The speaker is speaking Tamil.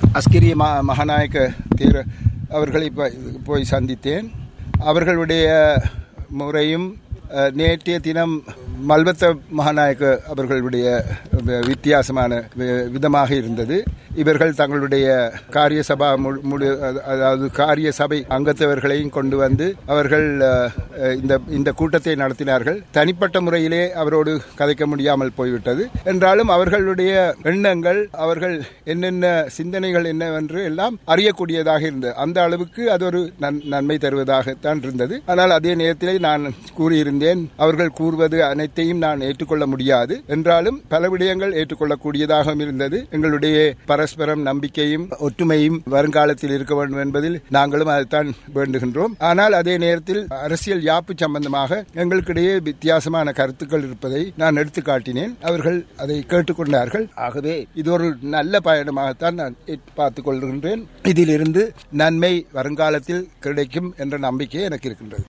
அஸ்கிரிய ம மகாநாயக்க தேர அவர்களை ப- போய் சந்தித்தேன் அவர்களுடைய முறையும் அஹ், நேற்றைய தினம் மல்வத்த மகாநாயக்க அவர்களுடைய வி- வித்தியாசமான வி- விதமாக இருந்தது இவர்கள் தங்களுடைய காரிய சபா முழு- முழு அது- அதாவது காரிய சபை அங்கத்தவர்களையும் கொண்டு வந்து அவர்கள் அஹ், அஹ், இந்த இந்த கூட்டத்தை நடத்தினார்கள் தனிப்பட்ட முறையிலே அவரோடு கதைக்க முடியாமல் போய்விட்டது என்றாலும் அவர்களுடைய எண்ணங்கள் அவர்கள் என்னென்ன சிந்தனைகள் என்னவென்று எல்லாம் அறியக்கூடியதாக இருந்தது அந்த அளவுக்கு அது ஒரு நன்- நன்மை தருவதாகத்தான் இருந்தது ஆனால் அதே நேரத்திலே நான் கூறியிருந்தேன் அவர்கள் கூறுவது அனைத்தையும் நான் ஏற்றுக்கொள்ள முடியாது என்றாலும் பல விடயங்கள் ஏற்றுக்கொள்ளக்கூடியதாகவும் இருந்தது எங்களுடைய பரஸ்பரம் நம்பிக்கையும் ஒற்றுமையும் வருங்காலத்தில் இருக்க வேண்டும் என்பதில் நாங்களும் அதைத்தான் வேண்டுகின்றோம் ஆனால் அதே நேரத்தில் அரசியல் யாப்பு சம்பந்தமாக எங்களுக்கிடையே வித்தியாசமான கருத்துக்கள் இருப்பதை நான் எடுத்து காட்டினேன் அவர்கள் அதை கேட்டுக்கொண்டார்கள் ஆகவே இது ஒரு நல்ல பயணமாகத்தான் நான் பார்த்துக் கொள்கின்றேன் இதிலிருந்து நன்மை வருங்காலத்தில் கிடைக்கும் என்ற நம்பிக்கை எனக்கு இருக்கின்றது